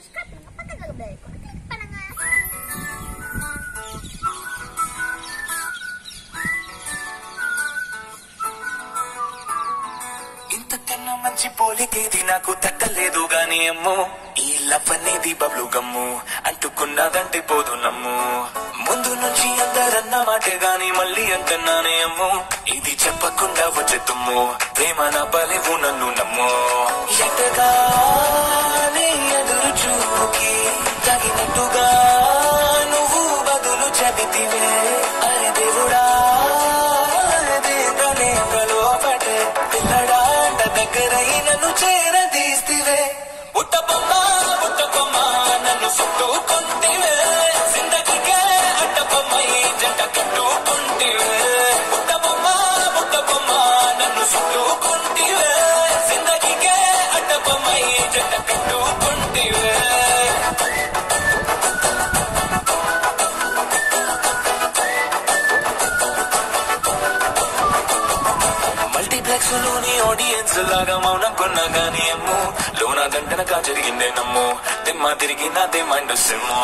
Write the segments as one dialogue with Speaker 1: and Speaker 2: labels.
Speaker 1: subscribe பண்ணுங்க பக்கத்துல இருக்க bell icon click பண்ணுங்க
Speaker 2: ఇంతకన్నా మంచి పోలికేది నాకు తట్టలేదు గాని అమ్మో ఈ లవ్ అనేది బబ్లు గమ్ము అంటుకున్నదంటే పోదు నమ్ము ముందు నుంచి అందరన్న మాటే గాని మళ్ళీ అంటున్నానే అమ్ము ఇది చెప్పకుండా వచ్చే తుమ్ము ప్రేమ నా బలివు నన్ను నమ్ము ఎటగానే ఎదురు చూకి తగినట్టుగా నువ్వు బదులు చెబితివే అరే దేవుడా దేవనేకలో పడే పిల్లడాంట దగ్గరై నన్ను చేరదీస్తివే ఉట్టబొమ్మ ఉట్టబొమ్మ నన్ను చుట్టుకుంటివే జిందగీకే అడ్డబొమ్మై జంట కట్టుకుంటివే ఉట్టబొమ్మ ఉట్టబొమ్మ నన్ను చుట్టుకుంటివే జిందగీకే అడ్డబొమ్మై జంట కట్టుకుంటివే మల్టీప్లెక్స్ లోని ఆడియన్స్ లాగా మౌనం కొన్నా గానీ అమ్ము లోన గంటనగా జరిగిందే నమ్ము దిమ్మ తిరిగి నాదే మైండ్ సిమ్ము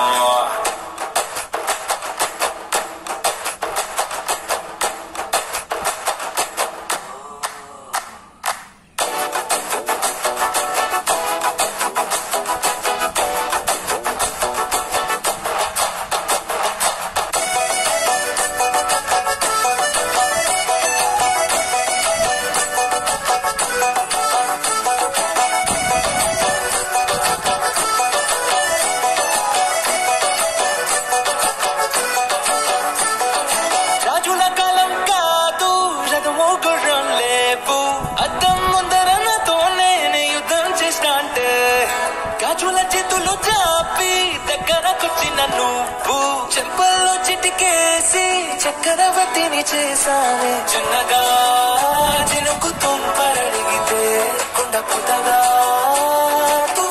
Speaker 2: రాజుల కాలం కాదు రథము గుర్రం లేవు అద్దం ముందర నాతో నేను యుద్ధం చేస్తా అంటే గాజుల చేతులు చాపి దగ్గరకొచ్చిన నువ్వు చెంపల్లో చిటికేసి చక్రవర్తిని చేసావే చిన్నగా చినుకు తుంపరడిగితే కుండ పుటగా తూ